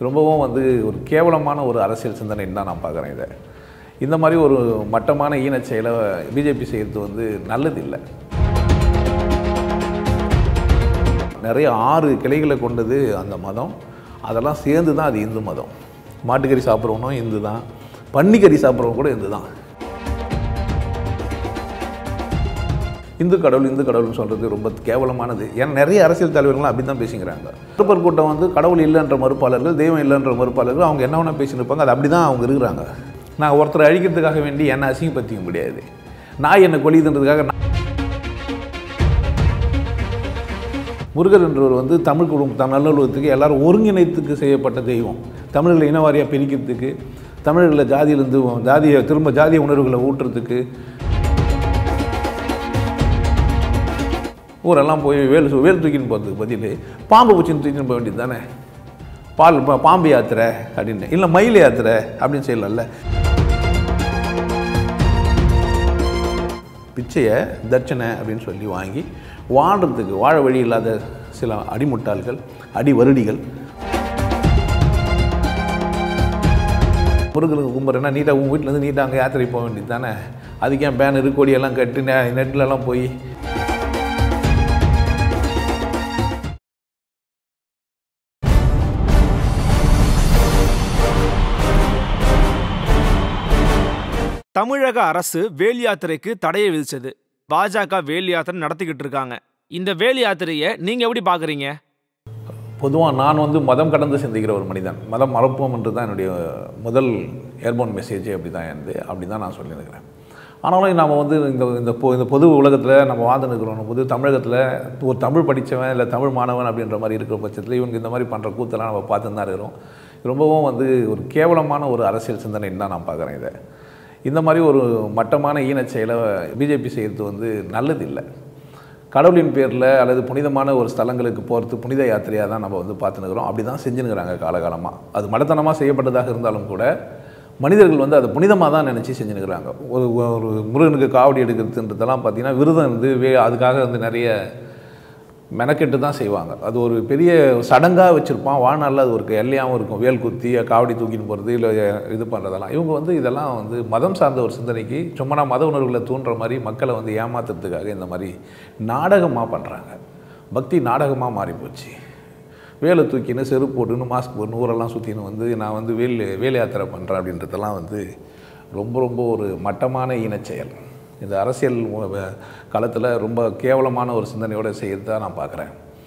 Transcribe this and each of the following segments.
ரொம்பவும் வந்து ஒரு கேவலமான ஒரு அரசியல் சிந்தனைன்னு தான் நான் பார்க்குறேன் இதை இந்த மாதிரி ஒரு மட்டமான ஈனச் செயலை பிஜேபி செய்கிறது வந்து நல்லது இல்லை நிறைய ஆறு கிளைகளை கொண்டது அந்த மதம் அதெல்லாம் சேர்ந்து தான் அது இந்து மதம் மாட்டுக்கறி சாப்பிட்றவனும் இந்து தான் பன்னிக்கறி சாப்பிட்றவங்க கூட இந்து தான் இந்து கடவுள் இந்து கடவுள்னு சொல்கிறது ரொம்ப கேவலமானது ஏன்னா நிறைய அரசியல் தலைவர்கள்லாம் அப்படி தான் பேசிக்கிறாங்க திருப்பர் கூட்டம் வந்து கடவுள் இல்லைன்ற மறுப்பாளர்கள் தெய்வம் இல்லைன்ற மறுப்பாளர்கள் அவங்க என்ன வேணால் பேசின்னு இருப்பாங்க அது அப்படி தான் அவங்க இருக்கிறாங்க நான் ஒருத்தரை அழிக்கிறதுக்காக வேண்டி என்னை அசிங்கப்படுத்திக்க முடியாது நான் என்னை கொலிதுன்றதுக்காக நான் முருகர் என்றவர் வந்து தமிழ் குடும்பம் தம் நல்லுலகத்துக்கு எல்லாரும் ஒருங்கிணைத்துக்கு செய்யப்பட்ட தெய்வம் தமிழர்களை இனவாரியாக பிரிக்கிறதுக்கு தமிழர்களை ஜாதியிலேருந்து ஜாதியை திரும்ப ஜாதிய உணர்வுகளை ஊட்டுறதுக்கு ஊரெல்லாம் போய் வேல் சு- வேல் தூக்கின்னு போகிறதுக்கு பதில் பாம்பு பூச்சின்னு தூக்கின்னு போக வேண்டியது தானே பால் பா- பாம்பு யாத்திரை அப்படின்னு இல்லை மயில் யாத்திரை அப்படின்னு செய்யலாம்ல பிச்சையை தட்சணை அப்படின்னு சொல்லி வாங்கி வாழ்கிறதுக்கு வாழ வழி இல்லாத சில அடிமுட்டாள்கள் அடி வருடிகள் முருகனுக்கு கும்பிட்றேன்னா நீட்டாக உங்கள் வீட்டிலேருந்து நீட்டாக அங்கே யாத்திரை போக வேண்டியது தானே அதுக்கு ஏன் பேனரு கொடியெல்லாம் கட்டி நெ- நெட்லலாம் போய் தமிழக அரசு வேல் யாத்திரைக்கு தடையை விதிச்சது பாஜக வேல் யாத்திரை நடத்திக்கிட்டு இருக்காங்க இந்த வேல் யாத்திரையை நீங்க எப்படி பாக்குறீங்க பொதுவாக நான் வந்து மதம் கடந்து சிந்திக்கிற ஒரு மனிதன் மதம் மறப்போம் என்று தான் என்னுடைய முதல் ஏர்போன் மெசேஜே அப்படி தான் இருந்து அப்படி தான் நான் சொல்லியிருக்கிறேன் ஆனாலும் நம்ம வந்து இந்த இந்த பொ இந்த பொது உலகத்தில் நம்ம வாழ்ந்து இருக்கிறோம் பொது தமிழகத்தில் ஒரு தமிழ் படித்தவன் இல்லை தமிழ் மாணவன் அப்படின்ற மாதிரி இருக்கிற பட்சத்தில் இவங்க இந்த மாதிரி பண்ணுற கூத்தெல்லாம் நம்ம பார்த்து தான் இருக்கிறோம் ரொம்பவும் வந்து ஒரு கேவலமான ஒரு அரசியல் சிந்தனைன்னு தான் நான் பார்க்குறேன் இதை இந்த மாதிரி ஒரு மட்டமான ஈனச் செயலை பிஜேபி செய்கிறது வந்து நல்லது இல்லை கடவுளின் பேரில் அல்லது புனிதமான ஒரு ஸ்தலங்களுக்கு போகிறது புனித யாத்திரையாக தான் நம்ம வந்து பார்த்துனுக்குறோம் அப்படி தான் செஞ்சுனுக்குறாங்க காலகாலமாக அது மடத்தனமாக செய்யப்பட்டதாக இருந்தாலும் கூட மனிதர்கள் வந்து அதை புனிதமாக தான் நினச்சி செஞ்சுனுக்குறாங்க ஒரு ஒரு முருகனுக்கு காவடி எடுக்கிறதுன்றதெல்லாம் பார்த்தீங்கன்னா விரதம் இருந்து வே அதுக்காக வந்து நிறைய மெனக்கெட்டு தான் செய்வாங்க அது ஒரு பெரிய சடங்காக வச்சுருப்பான் வாழ்நாளில் அது ஒரு எல்லையாகவும் இருக்கும் வேல் குத்தி காவடி தூக்கின்னு போகிறது இல்லை இது பண்ணுறதெல்லாம் இவங்க வந்து இதெல்லாம் வந்து மதம் சார்ந்த ஒரு சிந்தனைக்கு சும்மா மத உணர்வுகளை தூண்டுற மாதிரி மக்களை வந்து ஏமாத்துறதுக்காக இந்த மாதிரி நாடகமாக பண்ணுறாங்க பக்தி நாடகமாக மாறி போச்சு வேலை தூக்கின்னு செருப்பு போட்டுன்னு மாஸ்க் போட்டு ஊரெல்லாம் சுற்றின்னு வந்து நான் வந்து வேல் வேல் யாத்திரை பண்ணுறேன் அப்படின்றதெல்லாம் வந்து ரொம்ப ரொம்ப ஒரு மட்டமான ஈனச்செயல் இந்த அரசியல் களத்தில் ரொம்ப கேவலமான ஒரு சிந்தனையோடு செய்கிறதா நான் பார்க்குறேன்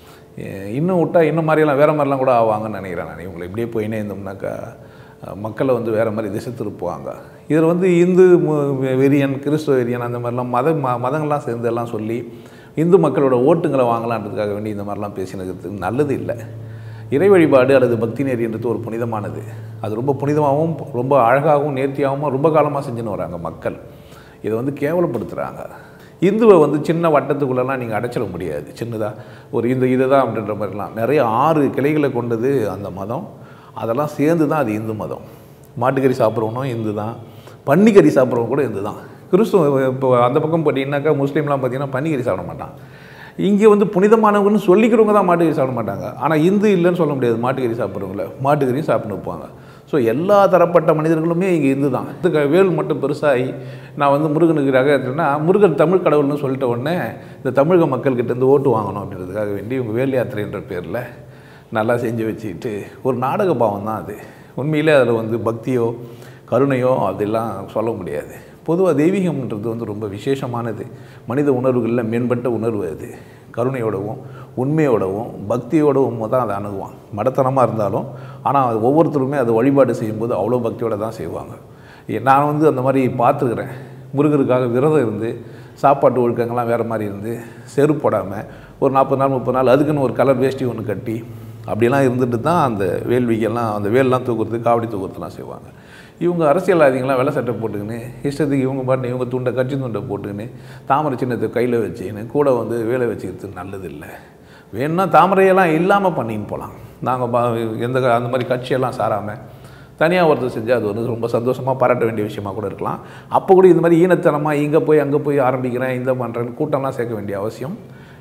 இன்னும் விட்டா இன்னும் மாதிரியெல்லாம் வேறு மாதிரிலாம் கூட ஆவாங்கன்னு நினைக்கிறேன் நான் இவங்களை இப்படியே போயினே இருந்தோம்னாக்கா அஹ், மக்களை வந்து வேறு மாதிரி திசை திருப்புவாங்க இதில் வந்து இந்து மு- வெறியன் கிறிஸ்துவ வெறியன் அந்த மாதிரிலாம் மத ம மதங்கள்லாம் சேர்ந்து எல்லாம் சொல்லி இந்து மக்களோட ஓட்டுங்களை வாங்கலான்றதுக்காக வேண்டி இந்த மாதிரிலாம் பேசினது நல்லது இல்லை இறை வழிபாடு அல்லது பக்தி நெறின்றது ஒரு புனிதமானது அது ரொம்ப புனிதமாகவும் ரொம்ப அழகாகவும் நேர்த்தியாகவும் ரொம்ப காலமாக செஞ்சுன்னு வராங்க மக்கள் இதை வந்து கேவலப்படுத்துகிறாங்க இந்துவை வந்து சின்ன வட்டத்துக்குள்ளெல்லாம் நீங்கள் அடைச்சிட முடியாது சின்னதாக ஒரு இந்த இதை தான் அப்படின்ற மாதிரிலாம் நிறைய ஆறு கிளைகளை கொண்டது அந்த மதம் அதெல்லாம் சேர்ந்து தான் அது இந்து மதம் மாட்டுக்கறி சாப்பிட்றவனும் இந்து தான் பன்னிக்கறி சாப்பிட்றவங்க கூட இந்து தான் கிறிஸ்துவ இப்போ அந்த பக்கம் பார்த்தீங்கன்னாக்கா முஸ்லீம்லாம் பார்த்தீங்கன்னா பன்னிக்கறி சாப்பிட மாட்டான் இங்கே வந்து புனிதமானவங்கன்னு சொல்லிக்கிறவங்க தான் மாட்டுக்கறி சாப்பிட மாட்டாங்க ஆனால் இந்து இல்லைன்னு சொல்ல முடியாது மாட்டுக்கறி சாப்பிட்றவங்கள மாட்டுக்கறியும் சாப்பிட்டு வைப்பாங்க ஸோ எல்லா தரப்பட்ட மனிதர்களுமே இங்கே இந்து தான் இதுக்கு வேல் மட்டும் பெருசாகி நான் வந்து முருகனுக்கு ரகத்துனா முருகன் தமிழ் கடவுள்னு சொல்லிட்ட உடனே இந்த தமிழக மக்கள்கிட்ட இருந்து ஓட்டு வாங்கணும் அப்படின்றதுக்காக வேண்டி இவங்க வேல் யாத்திரைன்ற பேரில் நல்லா செஞ்சு வச்சுக்கிட்டு ஒரு நாடக பாவம் தான் அது உண்மையிலே அதில் வந்து பக்தியோ கருணையோ அதெல்லாம் சொல்ல முடியாது பொதுவாக தெய்வீகம்ன்றது வந்து ரொம்ப விசேஷமானது மனித உணர்வுகளில் மேம்பட்ட உணர்வு அது கருணையோடவும் உண்மையோடவும் பக்தியோடவும் தான் அதை அணுகுவான் மடத்தனமாக இருந்தாலும் ஆனால் அது ஒவ்வொருத்தருமே அதை வழிபாடு செய்யும்போது அவ்வளோ பக்தியோடு தான் செய்வாங்க ஏ- நான் வந்து அந்த மாதிரி பார்த்துருக்குறேன் முருகருக்காக விரதம் இருந்து சாப்பாட்டு ஒழுக்கங்கள்லாம் வேறு மாதிரி இருந்து செருப்பு போடாமல் ஒரு நாற்பது நாள் முப்பது நாள் அதுக்குன்னு ஒரு கலர் வேஷ்டி ஒன்று கட்டி அப்படிலாம் இருந்துட்டு தான் அந்த வேள்விக்கெல்லாம் அந்த வேல்லாம் தூக்குறது காவடி தூக்குறதுலாம் செய்வாங்க இவங்க அரசியல்வாதிகள்லாம் வெள்ளை சட்டை போட்டுக்கின்னு இஷ்டத்துக்கு இவங்க பாட்டு இவங்க துண்டை கட்சி துண்டை போட்டுக்கின்னு தாமரை சின்னத்தை கையில் வச்சுக்கின்னு கூட வந்து வேலை வச்சுக்கிறது நல்லதில்லை வேணும்னா தாமரையெல்லாம் இல்லாமல் பண்ணின்னு போகலாம் நாங்கள் பா எந்த க- அந்த மாதிரி கட்சியெல்லாம் சாராமல் தனியாக ஒருத்தர் செஞ்சால் அது வந்து ரொம்ப சந்தோஷமாக பாராட்ட வேண்டிய விஷயமா கூட இருக்கலாம் அப்போ கூட இந்த மாதிரி ஈனத்தனமாக இங்கே போய் அங்கே போய் ஆரம்பிக்கிறேன் இந்த பண்ணுறேன்னு கூட்டம்லாம் சேர்க்க வேண்டிய அவசியம்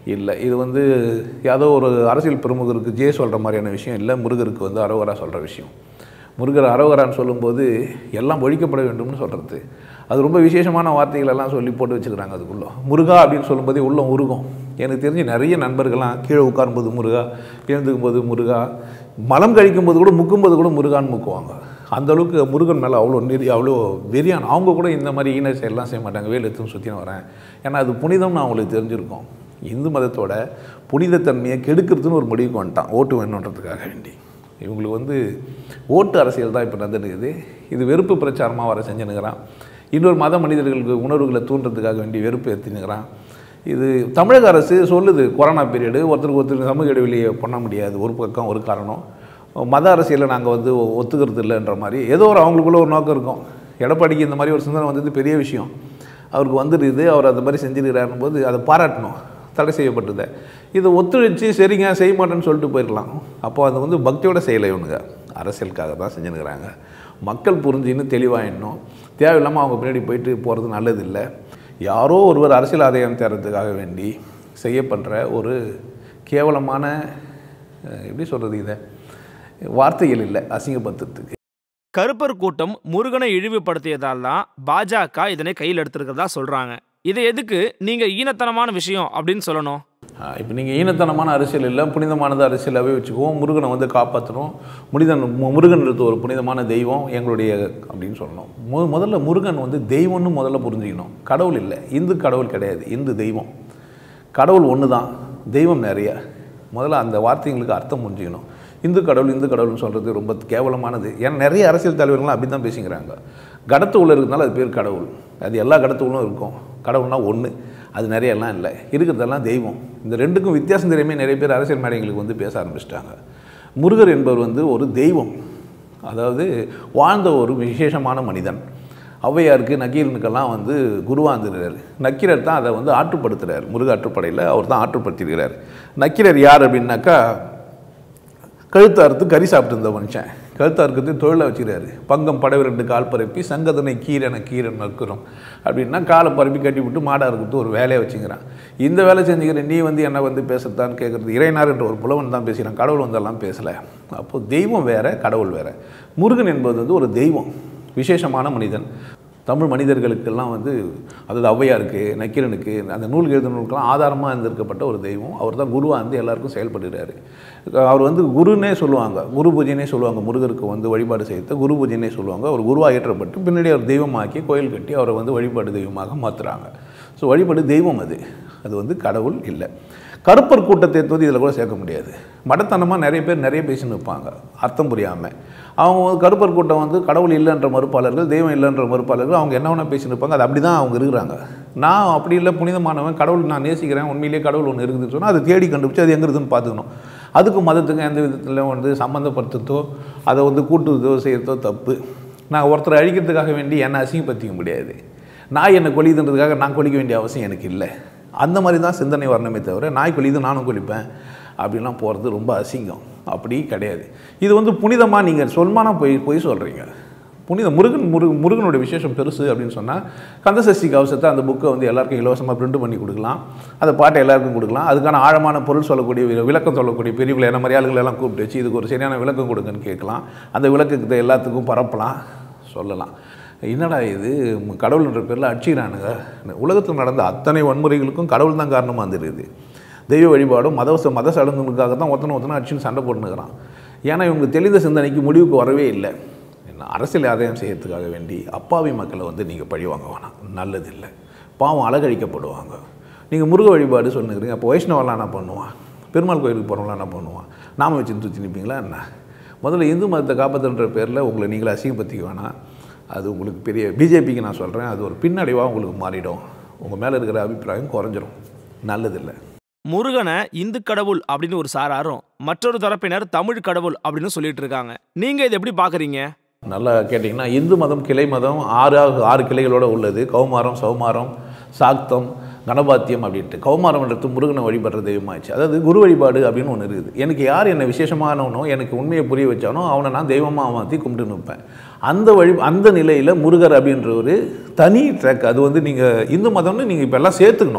இல்லை இது வந்து ஏதோ ஒரு அரசியல் பிரமுகருக்கு ஜே சொல்கிற மாதிரியான விஷயம் இல்லை முருகருக்கு வந்து அரோகரா சொல்கிற விஷயம் முருகர் அரோகரான்னு சொல்லும்போது எல்லாம் ஒழிக்கப்பட வேண்டும்னு சொல்கிறது அது ரொம்ப விசேஷமான வார்த்தைகள் எல்லாம் சொல்லி போட்டு வச்சுக்கிறாங்க அதுக்குள்ளே முருகா அப்படின்னு சொல்லும்போதே உள்ளம் உருகும் எனக்கு தெரிஞ்சு நிறைய நண்பர்கள்லாம் கீழே உட்காரும்போது முருகா எழுந்துக்கும் போது முருகா மலம் கழிக்கும்போது கூட முக்கும்போது கூட முருகான்னு முக்குவாங்க அந்த அளவுக்கு முருகன் மேலே அவ்வளோ நெறி அவ்வளோ வெறியான் அவங்க கூட இந்த மாதிரி ஈன செயல்லாம் செய்ய மாட்டாங்க வேல் எடுத்துன்னு சுற்றின்னு வரேன் ஏன்னா அது புனிதம்னு அவங்களுக்கு தெரிஞ்சிருக்கும் இந்து மதத்தோட புனிதத்தன்மையை கெடுக்கிறதுன்னு ஒரு முடிவுக்கு வந்துட்டான் ஓட்டு வேணுன்றதுக்காக வேண்டி இவங்களுக்கு வந்து ஓட்டு அரசியல் தான் இப்போ நடந்துருக்குது இது வெறுப்பு பிரச்சாரமாக வர செஞ்சுனுக்கிறான் இன்னொரு மத மனிதர்களுக்கு உணர்வுகளை தூண்டுறதுக்காக வேண்டி வெறுப்பு ஏற்றினுக்கிறான் இது தமிழக அரசு சொல்லுது கொரோனா பீரியடு ஒருத்தருக்கு ஒருத்தர் சமூக இடைவெளியை பண்ண முடியாது ஒரு பக்கம் ஒரு காரணம் மத அரசியலை நாங்கள் வந்து ஒத்துக்கிறது இல்லைன்ற மாதிரி ஏதோ ஒரு அவங்களுக்குள்ள ஒரு நோக்கம் இருக்கும் எடப்பாடிக்கு இந்த மாதிரி ஒரு சிந்தனை வந்தது பெரிய விஷயம் அவருக்கு வந்துடுது அவர் அந்த மாதிரி செஞ்சிருக்கிறாருன்னு போது அதை பாராட்டணும் தடை செய்யப்பட்டதை இதை ஒத்துழைச்சு சரிங்க செய்ய மாட்டேன்னு சொல்லிட்டு போயிடலாம் அப்போ அது வந்து பக்தியோட செய்யலை இவனுங்க அரசியலுக்காக தான் செஞ்சுனுக்கிறாங்க மக்கள் புரிஞ்சுன்னு தெளிவாயிடணும் தேவையில்லாமல் அவங்க பின்னாடி போயிட்டு போகிறது நல்லதில்லை யாரோ ஒருவர் அரசியல் ஆதாயம் தேர்றதுக்காக வேண்டி செய்யப்படுற ஒரு கேவலமான அஹ், எப்படி சொல்கிறது இதை வார்த்தைகள் இல்லை அசிங்கப்படுத்துறதுக்கு கருப்பர் கூட்டம் முருகனை இழிவுபடுத்தியதால் தான் பாஜக இதனை கையில் எடுத்திருக்கிறதா சொல்றாங்க இதை எதுக்கு நீங்க ஈனத்தனமான விஷயம் அப்படின்னு சொல்லணும் இப்போ நீங்கள் ஈனத்தனமான அரசியல் இல்லை புனிதமானது அரசியலாகவே வச்சுக்குவோம் முருகனை வந்து காப்பாற்றணும் முனிதன் மு- முருகன்றது ஒரு புனிதமான தெய்வம் எங்களுடைய அப்படின்னு சொல்லணும் மு முதல்ல முருகன் வந்து தெய்வம்னு முதல்ல புரிஞ்சுக்கணும் கடவுள் இல்லை இந்து கடவுள் கிடையாது இந்து தெய்வம் கடவுள் ஒன்று தான் தெய்வம் நிறைய முதல்ல அந்த வார்த்தைங்களுக்கு அர்த்தம் புரிஞ்சுக்கணும் இந்து கடவுள் இந்து கடவுள்னு சொல்கிறது ரொம்ப கேவலமானது ஏன்னா நிறைய அரசியல் தலைவர்கள்லாம் அப்படி தான் பேசிக்கிறாங்க கடத்து உள்ள இருக்கிறதுனால அது பேர் கடவுள் அது எல்லா கடத்துகளும் இருக்கும் கடவுள்னா ஒன்று அது நிறைய எல்லாம் இல்லை இருக்கிறதெல்லாம் தெய்வம் இந்த ரெண்டுக்கும் வித்தியாசம் தெரியாமல் நிறைய பேர் அரசியல் மேடைகளுக்கு வந்து பேச ஆரம்பிச்சிட்டாங்க முருகர் என்பவர் வந்து ஒரு தெய்வம் அதாவது வாழ்ந்த ஒரு விசேஷமான மனிதன் ஔவையாருக்கு நக்கீரனுக்கெல்லாம் வந்து குருவாந்துறாரு நக்கீரர் தான் அதை வந்து ஆற்றுப்படுத்துகிறார் முருக ஆற்றுப்படையில் அவர் தான் ஆற்றுப்படுத்தியிருக்கிறார் நக்கீரர் யார் அப்படின்னாக்கா கழுத்து அறுத்து கறி சாப்பிட்டு இருந்த மனுஷன் கழுத்து அறுக்கிறது தொழிலை வச்சுக்கிறாரு பங்கம் படவை ரெண்டு கால் பரப்பி சங்கதனை கீரனை கீரன் நற்குறோம் அப்படின்னா காலை பரப்பி கட்டி விட்டு மாடா இருக்கிறது ஒரு வேலையை வச்சுக்கிறான் இந்த வேலை செஞ்சுக்கிற நீ வந்து என்ன வந்து பேசுறதான்னு கேட்குறது இறைனார் என்ற ஒரு புலவன் தான் பேசுகிறான் கடவுள் வந்தெல்லாம் பேசலை அப்போது தெய்வம் வேற கடவுள் வேற முருகன் என்பது வந்து ஒரு தெய்வம் விசேஷமான மனிதன் தமிழ் மனிதர்களுக்கெல்லாம் வந்து அதாவது ஔவையாருக்கு நக்கீரனுக்கு அந்த நூல் எழுதினவர்களுக்கெல்லாம் ஆதாரமாக இருந்திருக்கப்பட்ட ஒரு தெய்வம் அவர் தான் குருவாக இருந்து எல்லாருக்கும் செயல்படுகிறாரு அவர் வந்து குருன்னே சொல்லுவாங்க குரு பூஜைனே சொல்லுவாங்க முருகருக்கு வந்து வழிபாடு செய்து குரு பூஜைனே சொல்லுவாங்க அவர் குருவாக ஏற்றப்பட்டு பின்னாடி அவர் தெய்வமாக்கி கோயில் கட்டி அவரை வந்து வழிபாடு தெய்வமாக மாற்றுறாங்க ஸோ வழிபாடு தெய்வம் அது அது வந்து கடவுள் இல்லை கருப்பர் கூட்டத்தை வந்து இதில் கூட சேர்க்க முடியாது மடத்தனமாக நிறைய பேர் நிறைய பேசின்னு இருப்பாங்க அர்த்தம் புரியாமல் அவங்க வந்து கருப்பர் கூட்டம் வந்து கடவுள் இல்லைன்ற மறுப்பாளர்கள் தெய்வம் இல்லைன்ற மறுப்பாளர்கள் அவங்க என்ன வேணால் பேசின்னு இருப்பாங்க அது அப்படி தான் அவங்க இருக்கிறாங்க நான் அப்படி இல்லை புனிதமானவன் கடவுள் நான் நேசிக்கிறேன் உண்மையிலேயே கடவுள் ஒன்று இருக்குதுன்னு சொன்னால் அதை தேடி கண்டுபிடிச்சு அது எங்கே இருக்குதுன்னு பார்த்துக்கணும் அதுக்கு மதத்துக்கு எந்த விதத்தில் வந்து சம்மந்தப்படுத்துறதோ அதை வந்து கூட்டுதோ செய்கிறதோ தப்பு நான் ஒருத்தரை அழிக்கிறதுக்காக வேண்டி என்னை அசிங்கப்படுத்திக்க முடியாது நாய் என்னை கொலிதுன்றதுக்காக நான் கொலிக்க வேண்டிய அவசியம் எனக்கு இல்லை அந்த மாதிரி தான் சிந்தனை வரணுமே தவிர நாய் கொலிது நானும் கொலிப்பேன் அப்படிலாம் போகிறது ரொம்ப அசிங்கம் அப்படி கிடையாது இது வந்து புனிதமாக நீங்கள் சொல்மானா போய் போய் சொல்கிறீங்க புனித முருகன் முருக முருகனுடைய விசேஷம் பெருசு அப்படின்னு சொன்னால் கந்தசஷ்டி கவசத்தை அந்த புக்கை வந்து எல்லாருக்கும் இலவசமாக பிரிண்ட் பண்ணி கொடுக்கலாம் அந்த பாட்டை எல்லாருக்கும் கொடுக்கலாம் அதுக்கான ஆழமான பொருள் சொல்லக்கூடிய வி- விளக்கம் சொல்லக்கூடிய பெரியவங்களை என்ன மாதிரி ஆளுங்களை எல்லாம் கூப்பிட்டு வச்சு இதுக்கு ஒரு சரியான விளக்கம் கொடுங்கன்னு கேட்கலாம் அந்த விளக்கத்தை எல்லாத்துக்கும் பரப்பலாம் சொல்லலாம் என்னடா இது ம- கடவுள்ன்ற பேரில் அடிச்சுக்கிறானுங்க உலகத்தில் நடந்த அத்தனை வன்முறைகளுக்கும் கடவுள் தான் காரணமாக இருந்திருக்குது தெய்வ வழிபாடும் மத ச- மத சடங்குகளுக்காக தான் ஒருத்தனை ஒருத்தனை அடிச்சுன்னு சண்டை போட்டுனுக்கிறான் ஏன்னா இவங்க தெளிந்த சிந்தனைக்கு முடிவுக்கு வரவே இல்லை என்ன அரசியல் ஆதாயம் செய்யறதுக்காக வேண்டி அப்பாவி மக்களை வந்து நீங்கள் பழி வாங்க வேணாம் நல்லதில்லை பாவம் அலகழிக்கப்படுவாங்க நீங்கள் முருக வழிபாடு சொன்னுக்கிறீங்க அப்போ வைஷ்ணவெல்லாம் என்ன பண்ணுவான் பெருமாள் கோயிலுக்கு போகிறவங்களாம் என்ன பண்ணுவான் நாம வச்சு தூச்சி நிற்பீங்களா என்ன முதல்ல இந்து மதத்தை காப்பாற்றுன்ற பேரில் உங்களை நீங்களே அசிங்கப்படுத்திக்க வேணாம் அது உங்களுக்கு பெரிய பிஜேபிக்கு நான் சொல்கிறேன் அது ஒரு பின்னடைவாக உங்களுக்கு மாறிடும் உங்கள் மேலே இருக்கிற அபிப்பிராயம் குறைஞ்சிரும் நல்லதில்லை முருகனை இந்து கடவுள் அப்படின்னு ஒரு சாராரும் மற்றொரு தரப்பினர் தமிழ் கடவுள் அப்படின்னு சொல்லிட்டு இருக்காங்க நீங்க இதை எப்படி பாக்குறீங்க நல்லா கேட்டிங்கன்னா இந்து மதம் கிளை மதம் ஆறு ஆறு கிளைகளோட உள்ளது கௌமாரம் சௌமாரம் சாக்தம் கணபாத்தியம் அப்படின்ட்டு கௌமாரம்ன்றது முருகனை வழிபடுற தெய்வமாச்சு அதாவது குரு வழிபாடு அப்படின்னு ஒன்று இருக்குது எனக்கு யார் என்னை விசேஷமானவனோ எனக்கு உண்மையை புரிய வச்சானோ அவனை நான் தெய்வமாக மாற்றி கும்பிட்டு நிற்பேன் அந்த வழி அந்த நிலையில் முருகர் அப்படின்ற ஒரு தனி ட்ராக் அது வந்து நீங்கள் இந்து மதம்னு நீங்கள் இப்போ எல்லாம் சேர்த்துக்கணும்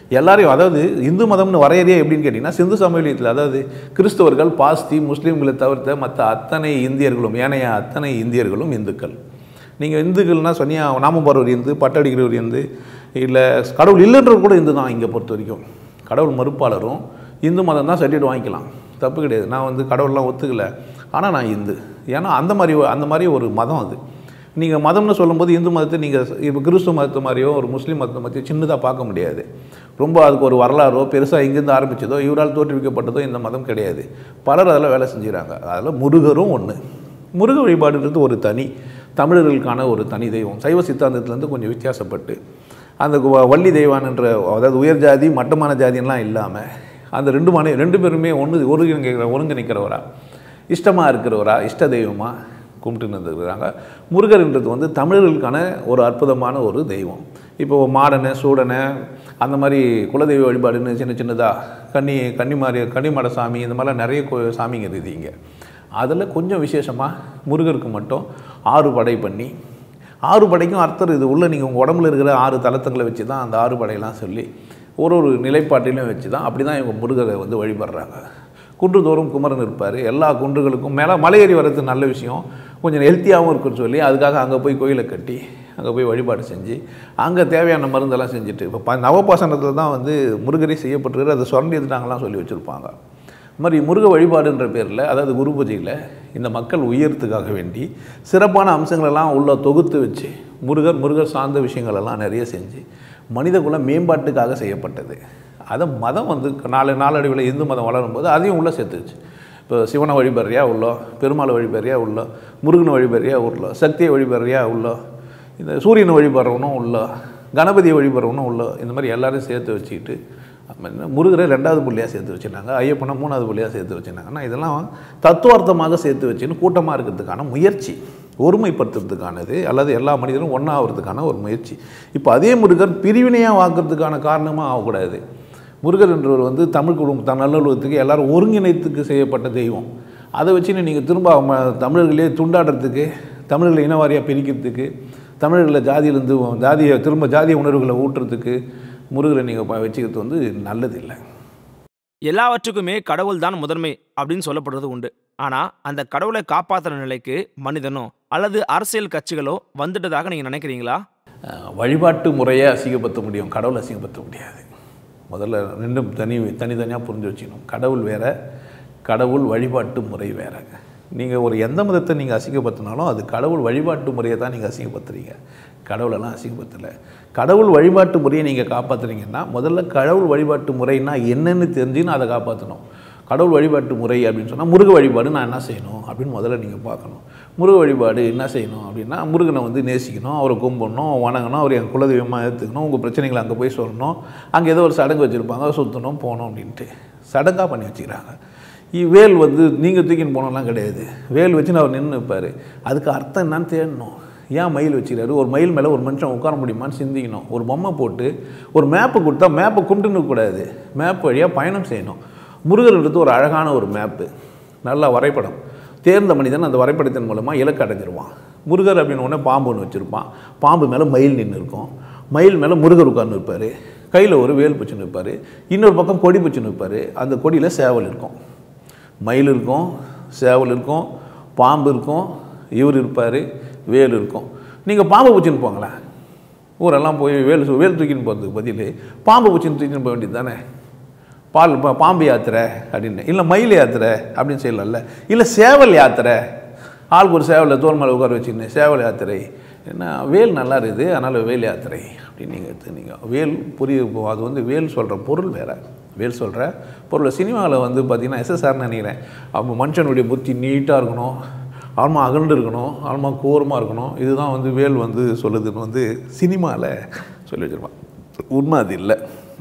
எல்லாரையும் அதாவது இந்து மதம்னு வரையறையே எப்படின்னு கேட்டிங்கன்னா சிந்து சமவெளியத்தில் அதாவது கிறிஸ்தவர்கள் பாஸ்தி முஸ்லீம்களை தவிர்த்த மற்ற அத்தனை இந்தியர்களும் ஏனைய அத்தனை இந்தியர்களும் இந்துக்கள் நீங்கள் இந்துக்கள்னால் சொன்னியா நாமம் போகிறவர் இந்து பட்டடிக்கிறவர் இந்து இல்லை கடவுள் இல்லைன்றவர் கூட இந்து தான் இங்கே பொறுத்த வரைக்கும் கடவுள் மறுப்பாளரும் இந்து மதம் தான் சர்டிஃபிகேட் வாங்கிக்கலாம் தப்பு கிடையாது நான் வந்து கடவுள்லாம் ஒத்துக்கல ஆனால் நான் இந்து ஏன்னா அந்த மாதிரி அந்த மாதிரி ஒரு மதம் அது நீங்கள் மதம்னு சொல்லும்போது இந்து மதத்தை நீங்கள் இப்போ கிறிஸ்துவ மதத்தை மாதிரியோ ஒரு முஸ்லீம் மதத்தை மாதிரியோ சின்னதாக பார்க்க முடியாது ரொம்ப அதுக்கு ஒரு வரலாறோ பெருசாக இங்கேருந்து ஆரம்பிச்சதோ இவரால் தோற்றுவிக்கப்பட்டதோ இந்த மதம் கிடையாது பலர் அதில் வேலை செஞ்சுக்கிறாங்க அதில் முருகரும் ஒன்று முருக வழிபாடுன்றது ஒரு தனி தமிழர்களுக்கான ஒரு தனி தெய்வம் சைவ சித்தாந்தத்துலேருந்து கொஞ்சம் வித்தியாசப்பட்டு அந்த வ- வள்ளி தெய்வான்ன்ற அதாவது உயர் ஜாதி மட்டமான ஜாதியெல்லாம் இல்லாமல் அந்த ரெண்டு மனை ரெண்டு பேருமே ஒன்று ஒருங்கிணைக்கிற ஒருங்கிணைக்கிறவரா இஷ்டமாக இருக்கிறவரா இஷ்ட தெய்வமாக கும்பிட்டு இருந்துருக்குறாங்க முருகர்ன்றது வந்து தமிழர்களுக்கான ஒரு அற்புதமான ஒரு தெய்வம் இப்போ மாடனை சூடனை அந்த மாதிரி குலதெய்வ வழிபாடுன்னு சின்ன சின்னதாக கன்னி கன்னிமாரி கன்னிமாட சாமி இந்த மாதிரிலாம் நிறைய கோ- சாமிங்க இருக்குது இங்கே அதில் கொஞ்சம் விசேஷமாக முருகருக்கு மட்டும் ஆறு படை பண்ணி ஆறு படைக்கும் அர்த்தம் இது உள்ள நீங்கள் உங்கள் உடம்புல இருக்கிற ஆறு தலத்தங்களை வச்சு தான் அந்த ஆறு படையெல்லாம் சொல்லி ஒரு ஒரு நிலைப்பாட்டிலையும் வச்சு தான் அப்படி தான் இவங்க முருகரை வந்து வழிபடுறாங்க குன்றுதோறும் குமரன் இருப்பார் எல்லா குன்றுகளுக்கும் மேலே மலையேறி வர்றது நல்ல விஷயம் கொஞ்சம் ஹெல்த்தியாகவும் இருக்குன்னு சொல்லி அதுக்காக அங்கே போய் கோயிலை கட்டி அங்கே போய் வழிபாடு செஞ்சு அங்கே தேவையான மருந்தெல்லாம் செஞ்சுட்டு இப்போ ப நவபாசனத்தில் தான் வந்து முருகரே செய்யப்பட்டிருக்கு அதை சுரண்டி எடுத்துட்டாங்கலாம் சொல்லி வச்சுருப்பாங்க இது மாதிரி முருக வழிபாடுன்ற பேரில் அதாவது குரு பூஜையில் இந்த மக்கள் உயரத்துக்காக வேண்டி சிறப்பான அம்சங்களெல்லாம் உள்ள தொகுத்து வச்சு முருகர் முருகர் சார்ந்த விஷயங்களெல்லாம் நிறைய செஞ்சு மனித குல மேம்பாட்டுக்காக செய்யப்பட்டது அதை மதம் வந்து நாலு நாளடைவில் இந்து மதம் வளரும்போது அதையும் உள்ளே சேர்த்துச்சு இப்போ சிவனை வழிபடுறியா உள்ளோ பெருமாளை வழிபடுறியா உள்ளோ முருகனை வழிபடுறியா உள்ளோ சக்தியை வழிபடுறியா உள்ளோ இந்த சூரியனை வழிபடுறவனும் உள்ளோ கணபதியை வழிபடுறவனும் உள்ளோ இந்த மாதிரி எல்லாரையும் சேர்த்து வச்சுக்கிட்டு அப்ப என்ன முருகரை ரெண்டாவது புள்ளியாக சேர்த்து வச்சுருந்தாங்க ஐயப்பனை மூணாவது புள்ளியாக சேர்த்து வச்சுருந்தாங்கன்னா இதெல்லாம் தத்துவார்த்தமாக சேர்த்து வச்சுன்னு கூட்டமாக இருக்கிறதுக்கான முயற்சி ஒருமைப்படுத்துறதுக்கானது அல்லது எல்லா மனிதரும் ஒன்றா ஆகிறதுக்கான ஒரு முயற்சி இப்போ அதே முருகர் பிரிவினையாக வாக்குறதுக்கான காரணமாக ஆகக்கூடாது முருகர் என்றவர் வந்து தமிழ் குடும்பம் த நல்லுலகத்துக்கு எல்லாரும் ஒருங்கிணைத்துக்கு செய்யப்பட்ட தெய்வம் அதை வச்சுன்னு நீங்கள் திரும்ப ம தமிழர்களே துண்டாடுறதுக்கு தமிழர்களை இனவாரியாக பிரிக்கிறதுக்கு தமிழர்களை ஜாதியிலேருந்து ஜாதியை திரும்ப ஜாதிய உணர்வுகளை ஊட்டுறதுக்கு முருகரை நீங்கள் வச்சுக்கிறது வந்து நல்லதில்லை எல்லாவற்றுக்குமே கடவுள் தான் முதன்மை அப்படின்னு சொல்லப்படுறது உண்டு ஆனா அந்த கடவுளை காப்பாத்துற நிலைக்கு மனிதனோ அல்லது அரசியல் கட்சிகளோ வந்துட்டதாக நீங்க நினைக்கிறீங்களா அஹ், வழிபாட்டு முறையை அசிங்கப்படுத்த முடியும் கடவுளை அசிங்கப்படுத்த முடியாது முதல்ல ரெண்டும் தனி தனித்தனியாக புரிஞ்சு வச்சுக்கணும் கடவுள் வேற கடவுள் வழிபாட்டு முறை வேற நீங்கள் ஒரு எந்த மதத்தை நீங்கள் அசிங்கப்படுத்தினாலும் அது கடவுள் வழிபாட்டு முறையை தான் நீங்கள் அசிங்கப்படுத்துறீங்க கடவுளெல்லாம் அசிங்கப்படுத்தலை கடவுள் வழிபாட்டு முறையை நீங்கள் காப்பாற்றுறீங்கன்னா முதல்ல கடவுள் வழிபாட்டு முறைன்னா என்னன்னு தெரிஞ்சுன்னு அதை காப்பாற்றணும் கடவுள் வழிபாட்டு முறை அப்படின்னு சொன்னால் முருக வழிபாடு நான் என்ன செய்யணும் அப்படின்னு முதல்ல நீங்கள் பார்க்கணும் முருக வழிபாடு என்ன செய்யணும் அப்படின்னா முருகனை வந்து நேசிக்கணும் அவரை கும்பிடணும் வணங்கணும் அவர் என் குலதெய்வமாக ஏற்றுக்கணும் உங்கள் பிரச்சனைகளை அங்கே போய் சொல்லணும் அங்கே ஏதோ ஒரு சடங்கு வச்சுருப்பாங்க சுற்றணும் போகணும் அப்படின்ட்டு சடங்காக பண்ணி வச்சுக்கிறாங்க இ- வேல் வந்து நீங்கள் தூக்கின்னு போனோம்லாம் கிடையாது வேல் வச்சுன்னு அவர் நின்று நிற்பார் அதுக்கு அர்த்தம் என்னன்னு தேடணும் ஏன் மயில் வச்சுக்கிறாரு ஒரு மயில் மேலே ஒரு மனுஷன் உட்கார முடியுமான்னு சிந்திக்கணும் ஒரு பொம்மை போட்டு ஒரு மேப்பு கொடுத்தா மேப்பை கும்பிட்டுன்னு கூடாது மேப் வழியாக பயணம் செய்யணும் முருகர்ன்றது ஒரு அழகான ஒரு மேப்பு நல்ல வரைபடம் தேர்ந்த மனிதன் அந்த வரைபடத்தின் மூலமாக இலக்கு அடைஞ்சிருவான் முருகர் அப்படின்னு உடனே பாம்பு ஒன்று வச்சுருப்பான் பாம்பு மேலே மயில் நின்று இருக்கும் மயில் மேலே முருகர் உட்கார்ந்து இருப்பார் கையில் ஒரு வேல் பிடிச்சுன்னு இருப்பார் இன்னொரு பக்கம் கொடி பிடிச்சுன்னு இருப்பார் அந்த கொடியில் சேவல் இருக்கும் மயில் இருக்கும் சேவல் இருக்கும் பாம்பு இருக்கும் இவர் இருப்பார் வேல் இருக்கும் நீங்கள் பாம்பை பிடிச்சின்னு போங்களேன் ஊரெல்லாம் போய் வேல் சு- வேல் தூக்கின்னு போகிறதுக்கு பதில் பாம்பை பிடிச்சின்னு தூக்கின்னு போக வேண்டியது தானே பால் பா- பாம்பு யாத்திரை அப்படின்னு இல்லை மயில் யாத்திரை அப்படின்னு செய்யலாம்ல இல்லை சேவல் யாத்திரை ஆளுக்கு ஒரு சேவலை தோல் மேலே உட்கார வச்சுக்கின்னு சேவல் யாத்திரை என்ன வேல் நல்லா இருக்குது அதனால் வேல் யாத்திரை அப்படின்னு நீங்கள் எடுத்துனீங்க வேல் புரிய அது வந்து வேல் சொல்கிற பொருள் வேறு வேல் சொல்கிற பொருள் சினிமாவில் வந்து பார்த்தீங்கன்னா எஸ்எஸ்ஆர்னு நினைக்கிறேன் அவங்க மனுஷனுடைய புத்தி நீட்டாக இருக்கணும் ஆழ்மா அகண்டு இருக்கணும் ஆழ்மா கோரமாக இருக்கணும் இதுதான் வந்து வேல் வந்து சொல்லுதுன்னு வந்து சினிமாவில் சொல்லி வச்சிருப்பான் உண்மை அது இல்லை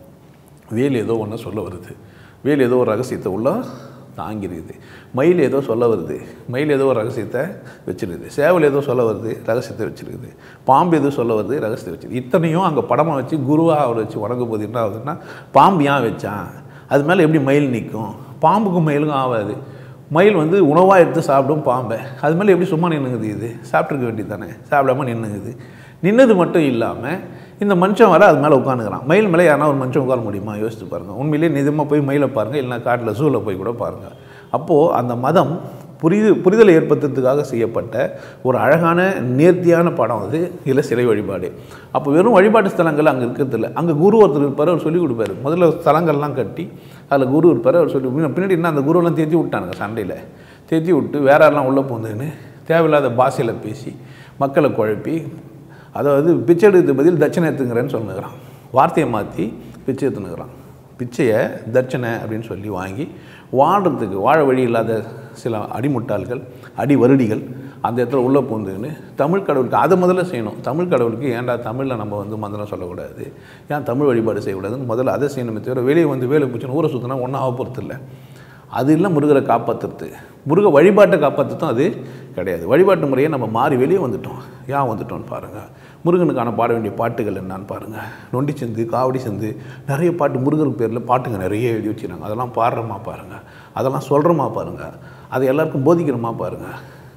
வேல் ஏதோ ஒன்று சொல்ல வருது வேல் ஏதோ ஒரு ரகசியத்தை உள்ள தாங்கிருக்குது மயில் ஏதோ சொல்ல வருது மயில் ஏதோ ஒரு ரகசியத்தை வச்சிருக்குது சேவல் ஏதோ சொல்ல வருது ரகசியத்தை வச்சிருக்குது பாம்பு ஏதோ சொல்ல வருது ரகசியத்தை வச்சிருக்கு இத்தனையும் அங்கே படமாக வச்சு குருவாக அவர் வச்சு வணங்கும் போது என்ன ஆகுதுன்னா பாம்பு ஏன் வச்சான் அது மேலே எப்படி மயில் நிற்கும் பாம்புக்கும் மயிலுக்கும் ஆகாது மயில் வந்து உணவாக எடுத்து சாப்பிடும் பாம்பை அது மேலே எப்படி சும்மா நின்றுங்குது இது சாப்பிட்ருக்க வேண்டியது தானே சாப்பிடாம நின்றுங்குது நின்னது மட்டும் இல்லாமல் இந்த மனுஷன் வர அது மேலே உட்காந்துக்கிறான் மயில் மேலே யாரா ஒரு மனுஷன் உட்கார முடியுமா யோசித்து பாருங்கள் உண்மையிலேயே நிஜமாக போய் மயிலை பாருங்கள் இல்லைனா காட்டில் ஜூவில் போய் கூட பாருங்கள் அப்போது அந்த மதம் புரிது புரிதலை ஏற்படுத்துறதுக்காக செய்யப்பட்ட ஒரு அழகான நேர்த்தியான படம் அது இல்லை சிலை வழிபாடு அப்போ வெறும் வழிபாட்டு ஸ்தலங்கள் அங்கே இருக்கிறதில்ல அங்கே குரு ஒருத்தர் இருப்பார் அவர் சொல்லிக் கொடுப்பாரு முதல்ல ஸ்தலங்கள்லாம் கட்டி அதில் குரு இருப்பார் அவர் சொல்லி பின்னாடி என்ன அந்த குருவெல்லாம் தேத்தி விட்டானுங்க சண்டையில் தேத்தி விட்டு வேற யாரெல்லாம் உள்ளே போந்துன்னு தேவையில்லாத பாஷையில் பேசி மக்களை குழப்பி அதாவது பிச்சை எடுக்கிறது பதில் தட்சணை எடுத்துங்கிறேன்னு சொல்லுங்கிறான் வார்த்தையை மாற்றி பிச்சை எடுத்துனுங்கிறான் பிச்சையை தட்சணை அப்படின்னு சொல்லி வாங்கி வாழ்கிறதுக்கு வாழ வழி இல்லாத சில அடிமுட்டாள்கள் அடி வருடிகள் அந்த இடத்துல உள்ளே பூந்துன்னு தமிழ் கடவுளுக்கு அதை முதல்ல செய்யணும் தமிழ் கடவுளுக்கு ஏன்டா தமிழில் நம்ம வந்து மந்திரம் சொல்லக்கூடாது ஏன் தமிழ் வழிபாடு செய்யக்கூடாதுன்னு முதல்ல அதை செய்யணுமே தவிர வெளியே வந்து வேலை பிடிச்சின்னு ஊரை சுற்றினா ஒன்றும் ஆக போகிறது இல்லை அது இல்லை முருகரை காப்பாற்றுறது முருக வழிபாட்டை காப்பாற்றுறதும் அது கிடையாது வழிபாட்டு முறையை நம்ம மாறி வெளியே வந்துட்டோம் ஏன் வந்துட்டோம்னு பாருங்கள் முருகனுக்கான பாட வேண்டிய பாட்டுகள் என்னன்னு பாருங்கள் நொண்டி செந்து காவடி செந்து நிறைய பாட்டு முருகனுக்கு பேரில் பாட்டுங்க நிறைய எழுதி வச்சுருக்காங்க அதெல்லாம் பாடுறோமா பாருங்கள் அதெல்லாம் சொல்கிறோமா பாருங்கள் அதை எல்லாருக்கும் போதிக்கிறோமா பாருங்கள்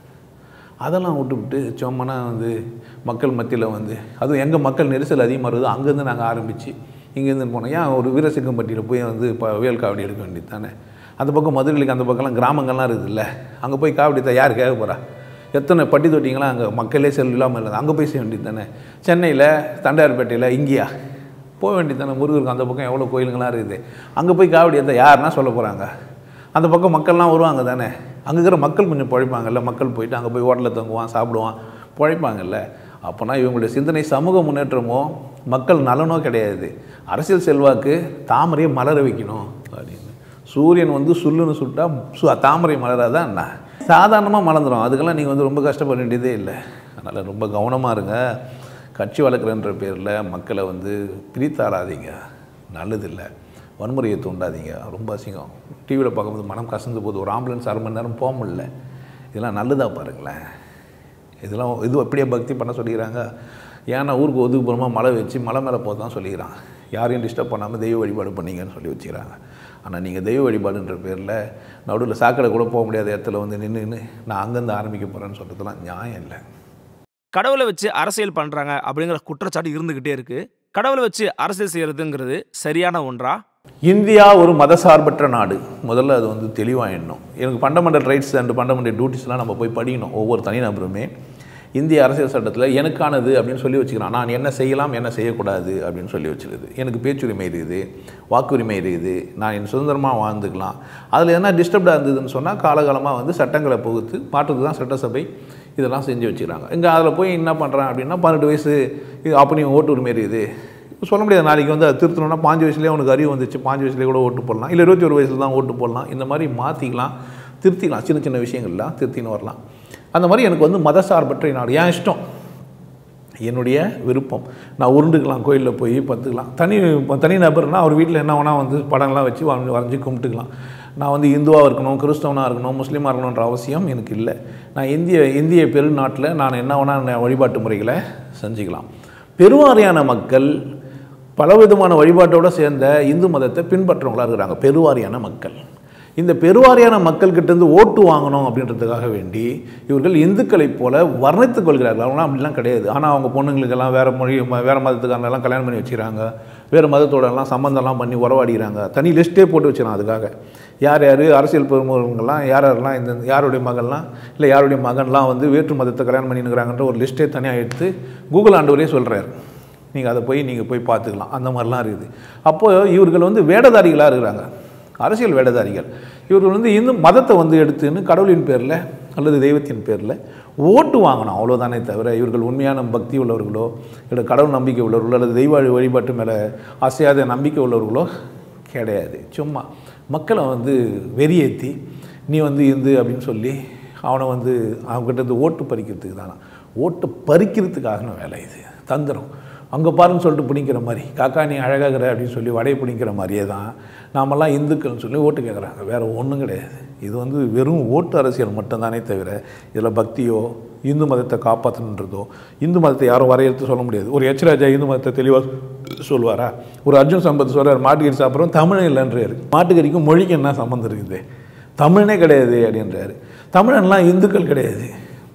அதெல்லாம் விட்டுவிட்டு சும்மனா வந்து மக்கள் மத்தியில் வந்து அதுவும் எங்கள் மக்கள் நெரிசல் அதிகமாக இருக்குது அங்கேருந்து நாங்கள் ஆரம்பித்து இங்கேருந்து போனோம் ஏன் ஒரு வீரசிங்கம்பட்டியில் போய் வந்து இப்போ வேல் காவடி எடுக்க வேண்டியது தானே அந்த பக்கம் மதுரைக்கு அந்த பக்கம்லாம் கிராமங்கள்லாம் இருக்குதுல்ல அங்கே போய் காவடி தான் யார் கேட்க போகிறா எத்தனை பட்டி தொட்டிங்களாம் அங்கே மக்களே செல் இல்லாமல் இல்லை அங்கே போய் செய்ய வேண்டியது தானே சென்னையில் தண்டையார்பேட்டையில் இங்கேயா போக வேண்டியது தானே முருகருக்கு அந்த பக்கம் எவ்வளோ கோயிலுங்களாம் இருக்குது அங்கே போய் காவடி எடுத்தால் யாருன்னா சொல்ல போகிறாங்க அந்த பக்கம் மக்கள்லாம் வருவாங்க தானே அங்கே இருக்கிற மக்கள் கொஞ்சம் பழைப்பாங்கல்ல மக்கள் போயிட்டு அங்கே போய் ஹோட்டலில் தங்குவான் சாப்பிடுவான் பழைப்பாங்கல்ல அப்போனா இவங்களுடைய சிந்தனை சமூக முன்னேற்றமோ மக்கள் நலனோ கிடையாது அரசியல் செல்வாக்கு தாமரையை மலர வைக்கணும் அப்படின்னு சூரியன் வந்து சுல்லுன்னு சுட்டா சு தாமரை மலராதா என்ன சாதாரணமாக மலர்ந்துடும் அதுக்கெல்லாம் நீங்கள் வந்து ரொம்ப கஷ்டப்பட வேண்டியதே இல்லை அதனால் ரொம்ப கவனமாக இருங்க கட்சி வளர்க்குறன்ற பேரில் மக்களை வந்து பிரித்தாடாதீங்க நல்லதில்லை வன்முறையை தூண்டாதீங்க ரொம்ப அசிங்கம் டிவியில் பார்க்கும்போது மனம் கசந்து போகுது ஒரு ஆம்புலன்ஸ் அரை மணி நேரம் போக முடியல இதெல்லாம் நல்லதாக பாருங்களேன் இதெல்லாம் இது அப்படியே பக்தி பண்ண சொல்லிக்கிறாங்க ஏன்னா ஊருக்கு ஒதுக்குப்புறமா மழை வச்சு மலை மேலே போக தான் சொல்லிக்கிறான் யாரையும் டிஸ்டர்ப் பண்ணாமல் தெய்வ வழிபாடு பண்ணீங்கன்னு சொல்லி வச்சுக்கிறாங்க ஆனால் நீங்கள் தெய்வ வழிபாடுன்ற பேரில் நடுவில் சாக்கடை கூட போக முடியாத இடத்துல வந்து நின்று நான் அங்கேருந்து ஆரம்பிக்க போகிறேன்னு சொல்கிறதுலாம் நியாயம் இல்லை கடவுளை வச்சு அரசியல் பண்றாங்க அப்படிங்கிற குற்றச்சாட்டு இருந்துகிட்டே இருக்கு கடவுளை வச்சு அரசியல் செய்யறதுங்கிறது சரியான ஒன்றா இந்தியா ஒரு மதசார்பற்ற நாடு முதல்ல அது வந்து தெளிவாக எண்ணணும் எனக்கு ஃபண்டமெண்டல் ரைட்ஸ் அண்ட் ஃபண்டமெண்டல் டியூட்டிஸ்லாம் நம்ம போய் படிக்கணும் ஒவ்வொரு தனிநபருமே இந்திய அரசியல் சட்டத்தில் எனக்கானது அப்படின்னு சொல்லி வச்சுக்கிறான் நான் என்ன செய்யலாம் என்ன செய்யக்கூடாது அப்படின்னு சொல்லி வச்சுருது எனக்கு பேச்சுரிமை இருக்குது வாக்குரிமை இருக்குது நான் என் சுதந்திரமாக வாழ்ந்துக்கலாம் அதில் என்ன டிஸ்டர்ப்டாக இருந்ததுன்னு சொன்னால் காலகாலமாக வந்து சட்டங்களை புகுத்து மாற்றுறது தான் சட்டசபை இதெல்லாம் செஞ்சு வச்சுக்கிறாங்க இங்கே அதில் போய் என்ன பண்ணுறேன் அப்படின்னா பன்னெண்டு வயசு இது அப்போ நீ ஓட்டு உரிமை இருக்குது சொல்ல முடியாது நாளைக்கு வந்து அது திருத்தணும்னா பாஞ்சு வயசுலேயே உனக்கு அறிவு வந்துச்சு பாஞ்சு வயசுலேயே கூட ஓட்டு போடலாம் இல்லை இருபத்தி ஒரு வயசில் தான் ஓட்டு போடலாம் இந்த மாதிரி மாற்றிக்கலாம் திருத்திக்கலாம் சின்ன சின்ன விஷயங்கள்லாம் திருத்தின்னு வரலாம் அந்த மாதிரி எனக்கு வந்து மதசார்பற்ற நாடு ஏன் இஷ்டம் என்னுடைய விருப்பம் நான் உருண்டுக்கலாம் கோயிலில் போய் பத்துக்கலாம் தனி தனி நபர்னால் அவர் வீட்டில் என்ன வேணால் வந்து படங்கள்லாம் வச்சு வரைஞ்சி வரைஞ்சி கும்பிட்டுக்கலாம் நான் வந்து இந்துவாக இருக்கணும் கிறிஸ்தவனாக இருக்கணும் முஸ்லீமாக இருக்கணுன்ற அவசியம் எனக்கு இல்லை நான் இந்திய இந்திய பெருநாட்டில் நான் என்ன வேணால் வழிபாட்டு முறைகளை செஞ்சுக்கலாம் பெருவாரியான மக்கள் பலவிதமான வழிபாட்டோடு சேர்ந்த இந்து மதத்தை பின்பற்றவங்களாக இருக்கிறாங்க பெருவாரியான மக்கள் இந்த பெருவாரியான மக்கள்கிட்டேருந்து ஓட்டு வாங்கணும் அப்படின்றதுக்காக வேண்டி இவர்கள் இந்துக்களைப் போல வர்ணித்துக் கொள்கிறார்கள் அவங்களாம் அப்படிலாம் கிடையாது ஆனால் அவங்க பொண்ணுங்களுக்கெல்லாம் வேறு மொழி ம- வேறு மதத்துக்காரெல்லாம் கல்யாணம் பண்ணி வச்சுக்கிறாங்க வேறு மதத்தோடலாம் சம்மந்தம்லாம் பண்ணி உறவாடிக்கிறாங்க தனி லிஸ்ட்டே போட்டு வச்சிடறாங்க அதுக்காக யார் யார் அரசியல் பிரமுகர்கள்லாம் யார் யாரெல்லாம் இந்த யாருடைய மகன்லாம் இல்லை யாருடைய மகன்லாம் வந்து வேற்று மதத்தை கல்யாணம் பண்ணினுக்கிறாங்கன்ற ஒரு லிஸ்ட்டே தனியாக எடுத்து கூகுள் ஆண்டவரே சொல்கிறாரு நீங்கள் அதை போய் நீங்கள் போய் பார்த்துக்கலாம் அந்த மாதிரிலாம் இருக்குது அப்போது இவர்கள் வந்து வேடதாரிகளாக இருக்கிறாங்க அரசியல் வேடதாரிகள் இவர்கள் வந்து இந்து மதத்தை வந்து எடுத்துன்னு கடவுளின் பேரில் அல்லது தெய்வத்தின் பேரில் ஓட்டு வாங்கணும் அவ்வளோதானே தவிர இவர்கள் உண்மையான பக்தி உள்ளவர்களோ இல்லை கடவுள் நம்பிக்கை உள்ளவர்களோ அல்லது தெய்வ வழிபாட்டு மேலே அசையாத நம்பிக்கை உள்ளவர்களோ கிடையாது சும்மா மக்களை வந்து வெறியேற்றி நீ வந்து இந்து அப்படின்னு சொல்லி அவனை வந்து அவங்ககிட்ட இருந்து ஓட்டு பறிக்கிறதுக்கு தானே ஓட்டு பறிக்கிறதுக்கான வேலை இது தந்திரம் அங்கே பாருன்னு சொல்லிட்டு பிடிக்கிற மாதிரி காக்கா நீ அழகாகிற அப்படின்னு சொல்லி வடையை பிடிக்கிற மாதிரியே தான் நாமெல்லாம் இந்துக்கள்னு சொல்லி ஓட்டு கேட்குறாங்க வேறு ஒன்றும் கிடையாது இது வந்து வெறும் ஓட்டு அரசியல் மட்டும்தானே தவிர இதில் பக்தியோ இந்து மதத்தை காப்பாற்றணுன்றதோ இந்து மதத்தை யாரும் வரையறுத்து சொல்ல முடியாது ஒரு எச் ராஜா இந்து மதத்தை தெளிவாக சொல்லுவாரா ஒரு அர்ஜுன் சம்பத் சொல்கிறார் மாட்டுக்கறி சாப்பிட்றோம் தமிழ் இல்லைன்றாரு மாட்டுக்கறிக்கும் மொழிக்கு என்ன சம்மந்தம் இருக்குது தமிழனே கிடையாது அப்படின்றாரு தமிழன்லாம் இந்துக்கள் கிடையாது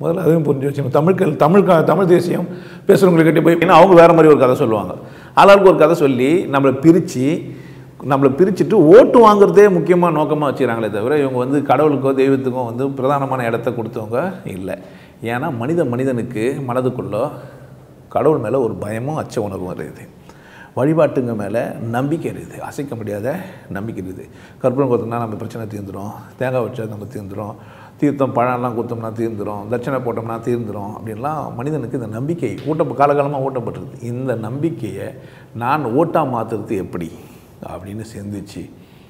முதல்ல அதையும் புரிஞ்சு வச்சுக்கணும் தமிழ்கள் தமிழ் க- தமிழ் தேசியம் பேசுகிறவங்கக்கிட்ட போய் ஏன்னா அவங்க வேறு மாதிரி ஒரு கதை சொல்லுவாங்க ஆளாளுக்கு ஒரு கதை சொல்லி நம்மளை பிரித்து நம்மளை பிரிச்சுட்டு ஓட்டு வாங்குறதே முக்கியமாக நோக்கமாக வச்சுக்கிறாங்களே தவிர இவங்க வந்து கடவுளுக்கோ தெய்வத்துக்கோ வந்து பிரதானமான இடத்த கொடுத்தவங்க இல்லை ஏன்னா மனித மனிதனுக்கு மனதுக்குள்ளோ கடவுள் மேலே ஒரு பயமும் அச்ச உணர்வும் இருக்குது வழிபாட்டுங்க மேலே நம்பிக்கை இருக்குது அசைக்க முடியாத நம்பிக்கை இருக்குது கற்பூரம் கொடுத்தோம்னா நம்ம பிரச்சனை தீர்ந்துடும் தேங்காய் வச்சா நம்ம தீர்ந்துடும் தீர்த்தம் பழம்லாம் கொடுத்தோம்னா தீர்ந்துடும் தட்சணை போட்டோம்னா தீர்ந்துடும் அப்படின்லாம் மனிதனுக்கு இந்த நம்பிக்கை ஊட்ட காலகாலமாக ஊட்டப்பட்டிருக்கு இந்த நம்பிக்கையை நான் ஓட்டாக மாற்றுறது எப்படி அப்படின்னு சிந்திச்சு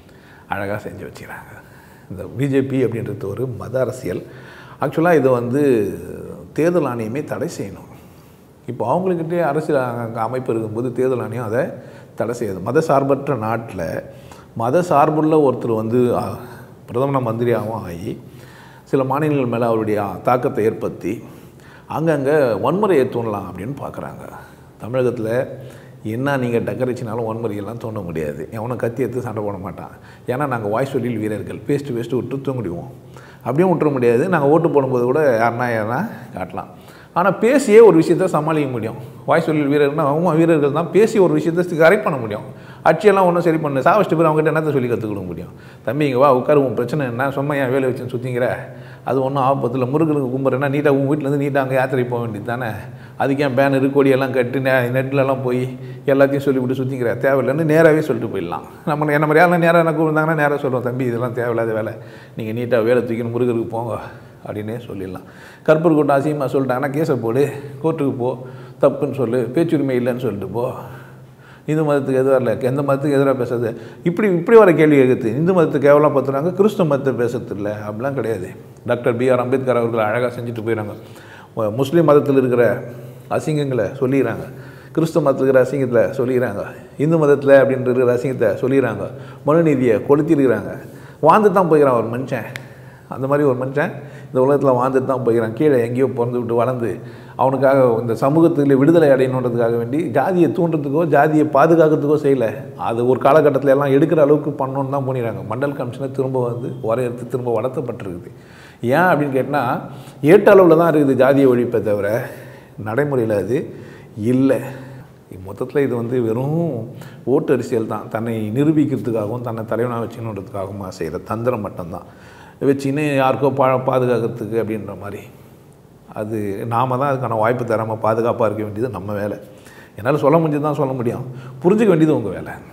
அழகாக செஞ்சு வச்சுக்கிறாங்க இந்த பிஜேபி அப்படின்றது ஒரு மத அரசியல் ஆக்சுவலாக இதை வந்து தேர்தல் ஆணையமே தடை செய்யணும் இப்போ அவங்கக்கிட்டே அரசியல் அ- அமைப்பு இருக்கும்போது தேர்தல் ஆணையம் அதை தடை செய்யுது மத சார்பற்ற நாட்டில் மத சார்புள்ள ஒருத்தர் வந்து அ, பிரதம மந்திரியாகவும் ஆகி சில மாநிலங்கள் மேலே அவருடைய தாக்கத்தை ஏற்படுத்தி அங்கங்கே வன்முறையை தூண்டலாம் அப்படின்னு பார்க்குறாங்க தமிழகத்தில் என்ன நீங்கள் டக்கரிச்சினாலும் வன்முறையெல்லாம் தூண்ட முடியாது எவனும் கத்தி எடுத்து சண்டை போட மாட்டான் ஏன்னா நாங்கள் வாய் சொல்லில் வீரர்கள் பேஸ்ட்டு பேஸ்ட்டு விட்டு தூங்கிடுவோம் அப்படியும் விட்டுற முடியாது நாங்கள் ஓட்டு போடும்போது கூட யாருனா யாருனா காட்டலாம் ஆனால் பேசியே ஒரு விஷயத்தை சமாளிக்க முடியும் வாய் சொல்லில் வீரர்கள்னா அவங்க வீரர்கள் தான் பேசி ஒரு விஷயத்தை கரெக்ட் பண்ண முடியும் ஆட்சியெல்லாம் ஒன்றும் சரி பண்ணு சாவச்சிட்டு பேர் அவங்ககிட்ட என்னத்தை சொல்லி கற்றுக் கொடுக்க முடியும் தம்பி இங்கே வா உட்காரு உன் பிரச்சனை என்ன சும்மா என் வேலை வச்சுன்னு சுற்றிங்கிற அது ஒன்றும் ஆபத்தில் முருகனுக்கு கும்புறேன்னா நீட்டாக உங்கள் வீட்டிலேருந்து நீட்டாக அங்கே யாத்திரை போக வேண்டியது தானே அதுக்கு ஏன் பேனர் கொடியெல்லாம் கட்டி நெ நெட்லலாம் போய் எல்லாத்தையும் சொல்லிவிட்டு சுற்றிக்கிற தேவையில்லைன்னு நேராகவே சொல்லிட்டு போயிடலாம் நம்ம என்ன மாதிரி யாரெல்லாம் நேராக என்ன கூப்பிட்டாங்கன்னா நேராக சொல்லுவோம் தம்பி இதெல்லாம் தேவையில்லாத வேலை நீங்கள் நீட்டாக வேலை தூக்கின்னு முருகருக்கு போங்க அப்படின்னே சொல்லிடலாம் கற்பூர் கூட்டம் அசிங்கமாக சொல்லிட்டாங்கன்னா கேஸை போடு கோர்ட்டுக்கு போ தப்புன்னு சொல்லு பேச்சுரிமை இல்லைன்னு சொல்லிட்டு போ இந்து மதத்துக்கு எதிராக இல்லை எந்த மதத்துக்கு எதிராக பேசுறது இப்படி இப்படி வர கேள்வி கேட்குது இந்து மதத்துக்கு கேவலம் பார்த்துறாங்க கிறிஸ்துவ மதத்தை பேசுறது இல்லை அப்படிலாம் கிடையாது டாக்டர் பி ஆர் அம்பேத்கர் அவர்கள் அழகாக செஞ்சுட்டு போயிடறாங்க மு- முஸ்லீம் மதத்தில் இருக்கிற அசிங்கங்களை சொல்லிடுறாங்க கிறிஸ்துவ மதத்தில் இருக்கிற அசிங்கத்தில் சொல்லிடுறாங்க இந்து மதத்தில் அப்படின்ற இருக்கிற அசிங்கத்தை சொல்லிடுறாங்க மனுநீதியை கொளுத்திருக்கிறாங்க வாழ்ந்து தான் போய்க்கிறான் ஒரு மனுஷன் அந்த மாதிரி ஒரு மனுஷன் இந்த உலகத்தில் வாழ்ந்துட்டு தான் போய்க்கிறான் கீழே எங்கேயோ பிறந்து விட்டு வளர்ந்து அவனுக்காக இந்த சமூகத்தில் விடுதலை அடையணுன்றதுக்காக வேண்டி ஜாதியை தூண்டுறதுக்கோ ஜாதியை பாதுகாக்கிறதுக்கோ செய்யலை அது ஒரு காலகட்டத்தில் எல்லாம் எடுக்கிற அளவுக்கு பண்ணணுன்னு தான் பண்ணிடுறாங்க மண்டல் கமிஷனை திரும்ப வந்து வரையறுத்து திரும்ப வளர்த்தப்பட்டிருக்குது ஏன் அப்படின்னு கேட்டால் ஏட்டு அளவில் தான் இருக்குது ஜாதியை ஒழிப்பை தவிர நடைமுறையில் அது இல்லை மொத்தத்தில் இது வந்து வெறும் ஓட்டு அரசியல் தான் தன்னை நிரூபிக்கிறதுக்காகவும் தன்னை தலைவனாக வச்சுக்கணுன்றதுக்காகவும் செய்கிற தந்திரம் மட்டும்தான் வச்சுன்னு யாருக்கோ பா பாதுகாக்கிறதுக்கு அப்படின்ற மாதிரி அது நாம தான் அதுக்கான வாய்ப்பு தராமல் பாதுகாப்பாக இருக்க வேண்டியது நம்ம வேலை என்னால் சொல்ல முடிஞ்சது தான் சொல்ல முடியும் புரிஞ்சுக்க வேண்டியது உங்கள் வேலை